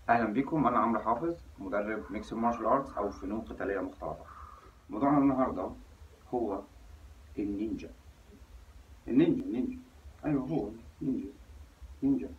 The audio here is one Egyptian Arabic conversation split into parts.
اهلا بكم انا عمرو حافظ مدرب ميكس مارشال ارتس او فنون قتاليه مختلطه موضوعنا النهارده هو النينجا النينجا النينجا ايوه هو نينجا نينجا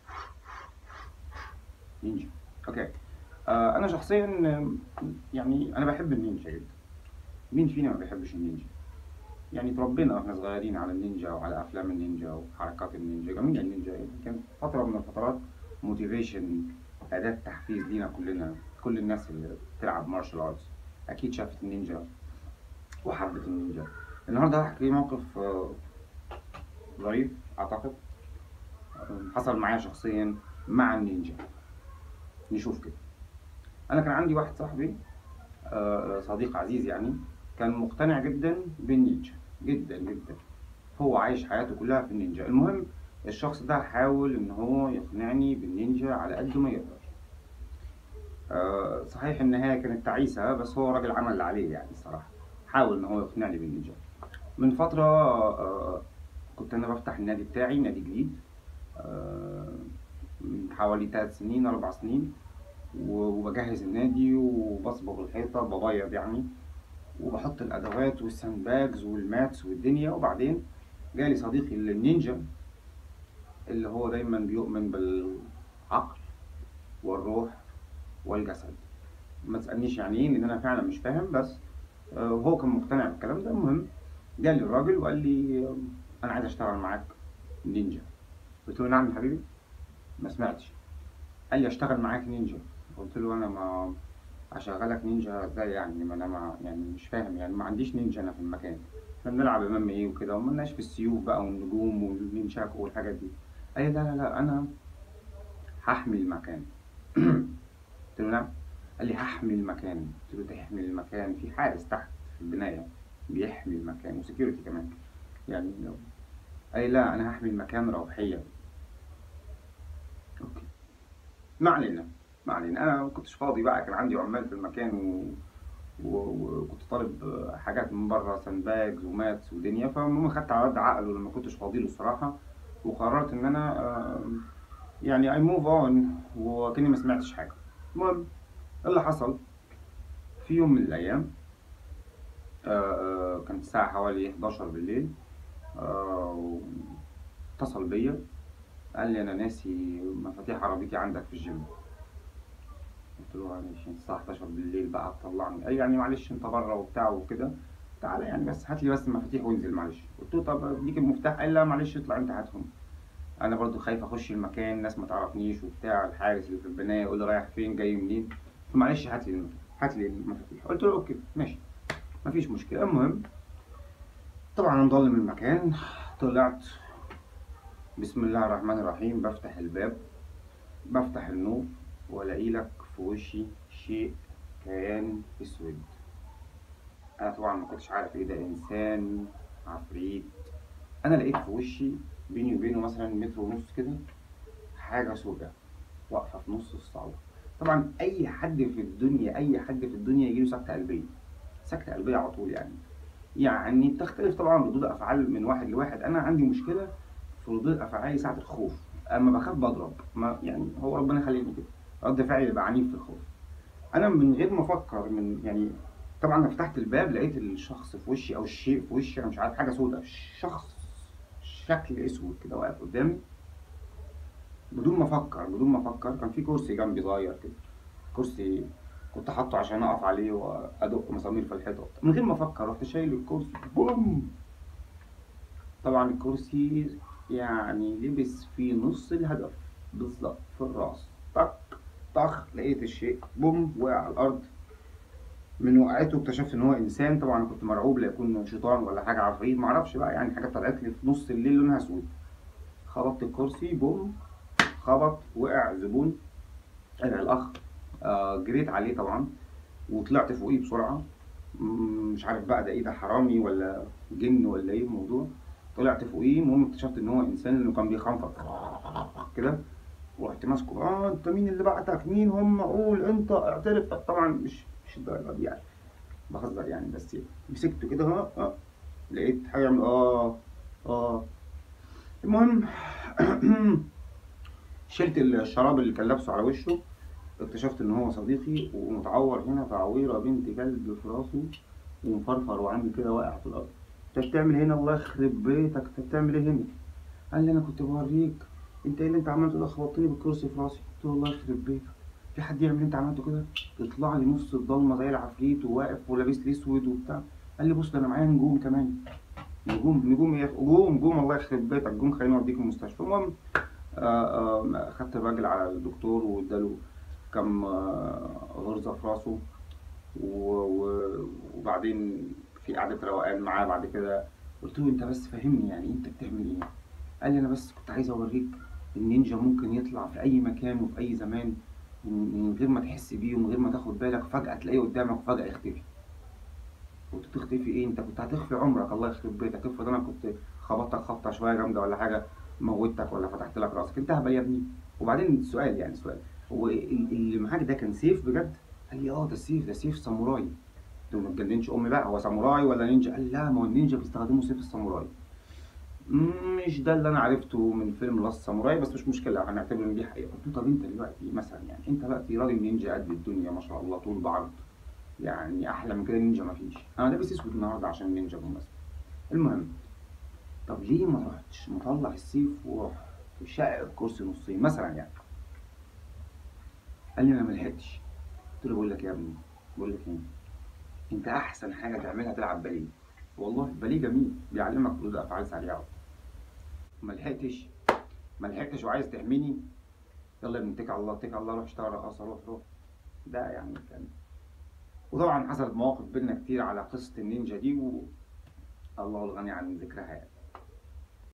نينجا اوكي آه انا شخصيا آم، يعني انا بحب النينجا جدا مين فينا ما بيحبش النينجا يعني تربينا واحنا صغيرين على النينجا وعلى افلام النينجا وحركات النينجا جميل النينجا يعني كانت فتره من الفترات موتيفيشن أداة تحفيز لينا كلنا كل الناس اللي بتلعب مارشال ارتس أكيد شافت النينجا وحبت النينجا النهاردة هحكي موقف آه، ظريف أعتقد آه، حصل معايا شخصيا مع النينجا نشوف كده أنا كان عندي واحد صاحبي آه، صديق عزيز يعني كان مقتنع جدا بالنينجا جدا جدا هو عايش حياته كلها في النينجا المهم الشخص ده حاول ان هو يقنعني بالنينجا على قد ما يقدر آه، صحيح النهاية كانت تعيسة بس هو راجل عمل اللي عليه يعني الصراحة حاول ان هو يقنعني بالنينجا من فترة آه، كنت انا بفتح النادي بتاعي نادي جديد آه، من حوالي ثلاث سنين اربع سنين و- وبجهز النادي وبصبغ الحيطة ببيض يعني وبحط الادوات والساند باجز والماتس والدنيا وبعدين جالي صديقي النينجا اللي هو دايما بيؤمن بالعقل والروح والجسد ما تسألنيش يعني ايه لان انا فعلا مش فاهم بس آه، وهو كان مقتنع بالكلام ده المهم جالي الراجل وقال لي آه، انا عايز اشتغل معاك نينجا قلت له نعم يا حبيبي ما سمعتش قال لي اشتغل معاك نينجا قلت له انا ما اشغلك نينجا ازاي يعني ما انا ما يعني مش فاهم يعني ما عنديش نينجا انا في المكان احنا بنلعب امام ايه وكده ومالناش في السيوف بقى والنجوم والنينشاكو والحاجات دي قال لي لا لا لا انا هحمي المكان قلت له نعم قال لي هحمي المكان قلت له تحمي المكان في حارس تحت في البناية بيحمي المكان وسكيورتي كمان يعني لو قال لي لا انا هحمي المكان روحيا اوكي ما علينا ما علينا انا ما كنتش فاضي بقى كان عندي عمال في المكان و... و- وكنت طالب حاجات من بره ساندباجز وماتس ودنيا فالمهم خدت على قد عقله لما كنتش فاضي له الصراحه وقررت ان انا آم، يعني اي موف اون وكاني ما سمعتش حاجه المهم إيه اللي حصل في يوم من الايام آه، آه، كانت الساعه حوالي 11 بالليل آه، اتصل بيا قال لي انا ناسي مفاتيح عربيتي عندك في الجيم قلت له معلش الساعة 11 بالليل بقى تطلعني قال يعني معلش انت بره وبتاع وكده تعالى يعني بس هات لي بس المفاتيح وانزل معلش قلت له طب اديك المفتاح قال لا معلش اطلع انت هاتهم انا برضو خايف اخش المكان الناس ما تعرفنيش وبتاع الحارس اللي في البنايه يقول لي رايح فين جاي منين فمعلش هات لي هات لي المفاتيح قلت له اوكي ماشي مفيش مشكله المهم طبعا مضلم المكان طلعت بسم الله الرحمن الرحيم بفتح الباب بفتح النور والاقي لك في وشي شيء كيان اسود انا طبعا ما كنتش عارف ايه ده انسان عفريت انا لقيت في وشي بيني وبينه مثلا متر ونص كده حاجه سوداء واقفه في نص الصاله طبعا اي حد في الدنيا اي حد في الدنيا يجيله سكته قلبيه سكته قلبيه على طول يعني يعني بتختلف طبعا ردود افعال من واحد لواحد انا عندي مشكله في ردود افعالي ساعه الخوف اما بخاف بضرب ما يعني هو ربنا يخليني كده رد فعلي بيبقى عنيف في الخوف انا من غير ما افكر من يعني طبعا انا فتحت الباب لقيت الشخص في وشي او الشيء في وشي انا مش عارف حاجه سوداء شخص شكل اسود كده واقف قدامي بدون ما افكر بدون ما افكر كان في كرسي جنبي صغير كده كرسي كنت حاطه عشان اقف عليه وادق مسامير في الحيطه من غير ما افكر رحت شايل الكرسي بوم طبعا الكرسي يعني لبس في نص الهدف بالظبط في الراس طق طخ لقيت الشيء بوم وقع على الارض من وقعته اكتشفت ان هو انسان طبعا كنت مرعوب لا يكون شيطان ولا حاجه عفريت معرفش بقى يعني حاجه طلعت لي في نص الليل لونها اسود خبطت الكرسي بوم خبط وقع زبون وقع الاخ آه جريت عليه طبعا وطلعت فوقيه بسرعه مم، مش عارف بقى ده ايه ده حرامي ولا جن ولا ايه الموضوع طلعت فوقيه المهم اكتشفت ان هو انسان انه كان بيخنفر كده ورحت ماسكه اه انت مين اللي بعتك مين هم قول انت اعترف طبعا مش مش الدرجه دي يعني بهزر يعني بس مسكته كده ها اه لقيت حاجه يعمل اه اه المهم شلت الشراب اللي كان لابسه على وشه اكتشفت ان هو صديقي ومتعور هنا تعويره بنت كلب في راسه ومفرفر وعامل كده واقع في الارض انت بتعمل هنا الله يخرب بيتك انت بتعمل ايه هنا قال لي انا كنت بوريك انت ايه اللي انت عملته ده خبطتني بالكرسي في راسي قلت له الله يخرب بيتك في حد يعمل اللي انت عملته كده يطلع لي نص الضلمه زي العفريت وواقف ولابس لي اسود وبتاع قال لي بص ده انا معايا نجوم كمان نجوم نجوم ايه نجوم نجوم الله يخرب بيتك نجوم خليني اوديك المستشفى المهم آه، آه، خدت الراجل على الدكتور واداله كم آه، غرزه في راسه و- و- وبعدين في قعدة روقان معاه بعد كده قلت له انت بس فهمني يعني انت بتعمل ايه قال لي انا بس كنت عايز اوريك النينجا ممكن يطلع في اي مكان وفي اي زمان من من غير ما تحس بيه ومن غير ما تاخد بالك فجأة تلاقيه قدامك وفجأة يختفي قلت تختفي ايه انت كنت هتخفي عمرك الله يخرب بيتك افرض انا كنت خبطتك خبطة شوية جامدة ولا حاجة موتك ولا فتحت لك راسك انت هبل يا ابني وبعدين سؤال يعني سؤال هو ال- اللي معاك ده كان سيف بجد قال لي اه ده سيف ده سيف ساموراي قلت له ما تجننش امي بقى هو ساموراي ولا نينجا قال لا ما هو النينجا بيستخدموا سيف الساموراي مش ده اللي انا عرفته من فيلم لاست ساموراي بس مش مشكله هنعتبر ان دي حقيقه قلت له طب انت دلوقتي مثلا يعني انت دلوقتي راجل نينجا قد الدنيا ما شاء الله طول بعرض يعني احلى من كده نينجا ما فيش انا لابس اسود النهارده عشان نينجا بالمناسبه المهم طب ليه ما رحتش مطلع السيف وروح شقق الكرسي نصين مثلا يعني قال لي انا ما لحقتش قلت له بقول لك يا ابني بقول لك ايه انت احسن حاجه تعملها تلعب باليه والله الباليه جميل بيعلمك ردود افعال سريعه ما لحقتش ما لحقتش وعايز تحميني يلا يا ابني اتكل على الله اتكل على الله روح اشتغل رقاصه روح روح ده يعني كان وطبعا حصلت مواقف بينا كتير على قصه النينجا دي و... الله الغني عن ذكرها يعني